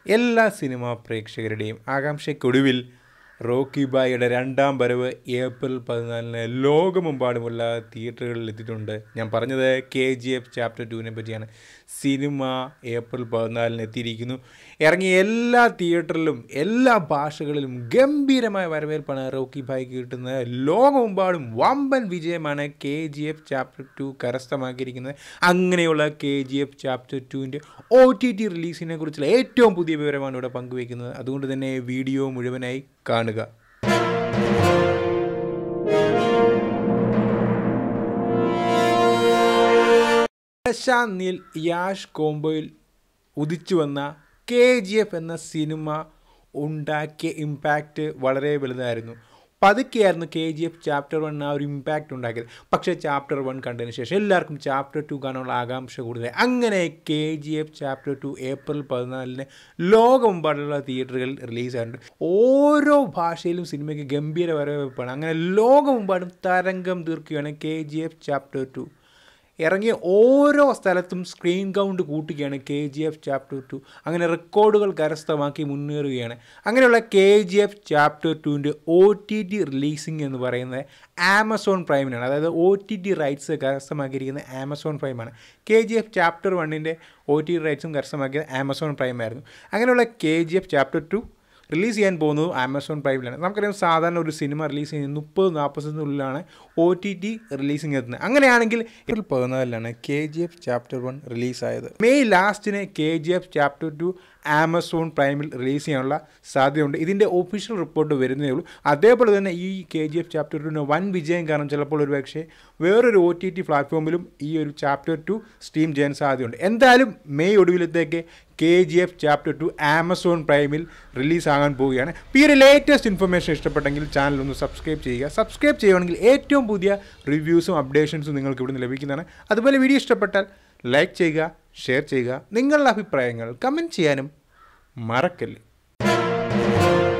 എല്ലാ cinema പ്രേക്ഷകരുടെയും ആകാംക്ഷയ്ക്കൊടുവിൽ Rocky ബായിയുടെ രണ്ടാം വരവ് ഏപ്രിൽ പതിനാലിന് ലോകമെമ്പാടുമുള്ള തിയേറ്ററുകളിൽ എത്തിയിട്ടുണ്ട് ഞാൻ പറഞ്ഞത് കെ ജി എഫ് ചാപ്റ്റർ ടുവിനെ പറ്റിയാണ് സിനിമ ഏപ്രിൽ പതിനാലിന് എത്തിയിരിക്കുന്നു ഇറങ്ങിയ എല്ലാ തിയേറ്ററിലും എല്ലാ ഭാഷകളിലും ഗംഭീരമായ വരവേൽപ്പാണ് റോക്കി ബായിക്ക് കിട്ടുന്നത് ലോകമെമ്പാടും വമ്പൻ വിജയമാണ് K G F chapter two കരസ്ഥമാക്കിയിരിക്കുന്നത് അങ്ങനെയുള്ള കെ ജി എഫ് ചാപ്റ്റർ ടുവിൻ്റെ ഒ ടി ടി റിലീസിനെ കുറിച്ചുള്ള ഏറ്റവും പുതിയ വിവരമാണ് ഇവിടെ പങ്കുവയ്ക്കുന്നത് അതുകൊണ്ട് തന്നെ വീഡിയോ മുഴുവനായി കാണുക പ്രശാന്ത് നീൽ യാഷ് കോംബോയിൽ ഉദിച്ചു വന്ന കെ ജി എഫ് എന്ന സിനിമ ഉണ്ടാക്കിയ ഇമ്പാക്റ്റ് വളരെ വലുതായിരുന്നു പതുക്കെയായിരുന്നു K G F chapter one ആ ഒരു ഇമ്പാക്റ്റ് ഉണ്ടാക്കിയത് പക്ഷേ ചാപ്റ്റർ വൺ കണ്ടതിന് ശേഷം എല്ലാവർക്കും ചാപ്റ്റർ ടു കാണാനുള്ള ആകാംക്ഷ കൂടുതലായി അങ്ങനെ K G F chapter two April പതിനാലിന് ലോകമെമ്പാടുള്ള തിയേറ്ററുകളിൽ റിലീസായിട്ടുണ്ട് ഓരോ ഭാഷയിലും സിനിമയ്ക്ക് ഗംഭീര വരവേൽപ്പാണ് അങ്ങനെ ലോകമെമ്പാടും തരംഗം തീർക്കുകയാണ് K G F chapter two ഇറങ്ങിയ ഓരോ സ്ഥലത്തും സ്ക്രീൻ കൗണ്ട് കൂട്ടുകയാണ് K G F chapter two അങ്ങനെ റെക്കോർഡുകൾ കരസ്ഥമാക്കി മുന്നേറുകയാണ് അങ്ങനെയുള്ള കെ ജി എഫ് ചാപ്റ്റർ ടുവിൻ്റെ ഒ ടി ടി റിലീസിംഗ് എന്ന് പറയുന്നത് ആമസോൺ പ്രൈമിനാണ് അതായത് ഒ ടി ടി റൈറ്റ്സ് കരസ്ഥമാക്കിയിരിക്കുന്നത് ആമസോൺ പ്രൈമാണ് കെ ജി എഫ് ചാപ്റ്റർ വണ്ണിൻ്റെ ഒ ടി ടി റൈറ്റ്സും കരസ്ഥമാക്കിയത് ആമസോൺ പ്രൈമായിരുന്നു അങ്ങനെയുള്ള K G F chapter two release ചെയ്യാൻ പോകുന്നത് ആമസോൺ പ്രൈമിലാണ് നമുക്കറിയാം സാധാരണ ഒരു സിനിമ റിലീസ് ചെയ്യുന്നത് മുപ്പത് നാൽപ്പതിനുള്ളിലാണ് ഒ ടി ടി റിലീസിങ് എത്തുന്നത് അങ്ങനെയാണെങ്കിൽ ഏപ്രിൽ പതിനാലിലാണ് K G F chapter one റിലീസായത് മെയ് ലാസ്റ്റിന് K G F chapter two Amazon പ്രൈമിൽ റിലീസ് ചെയ്യാനുള്ള സാധ്യതയുണ്ട് ഇതിൻ്റെ ഒഫീഷ്യൽ റിപ്പോർട്ട് വരുന്നേ ഉള്ളൂ അതേപോലെ തന്നെ ഈ കെ ജി എഫ് ചാപ്റ്റർ ടുവിന് വൻ വിജയം കാരണം ചിലപ്പോൾ ഒരു പക്ഷേ വേറൊരു ഒ ടി ടി പ്ലാറ്റ്ഫോമിലും ഈ ഒരു ചാപ്റ്റർ ടു സ്ട്രീം ചെയ്യാൻ സാധ്യതയുണ്ട് എന്തായാലും മെയ് ഒടുവിലത്തേക്ക് K G F chapter two Amazon പ്രൈമിൽ റിലീസാകാൻ പോവുകയാണ് അപ്പോൾ ഈ ഒരു ലേറ്റസ്റ്റ് ഇൻഫർമേഷൻ ഇഷ്ടപ്പെട്ടെങ്കിൽ ചാനൽ ഒന്ന് സബ്സ്ക്രൈബ് ചെയ്യുക സബ്സ്ക്രൈബ് ചെയ്യുകയാണെങ്കിൽ ഏറ്റവും പുതിയ റിവ്യൂസും അപ്ഡേഷൻസും നിങ്ങൾക്ക് ഇവിടുന്ന് ലഭിക്കുന്നതാണ് അതുപോലെ വീഡിയോ ഇഷ്ടപ്പെട്ടാൽ ലൈക്ക് ചെയ്യുക ഷെയർ ചെയ്യുക നിങ്ങളുടെ അഭിപ്രായങ്ങൾ കമൻറ്റ് ചെയ്യാനും മറക്കല്ലേ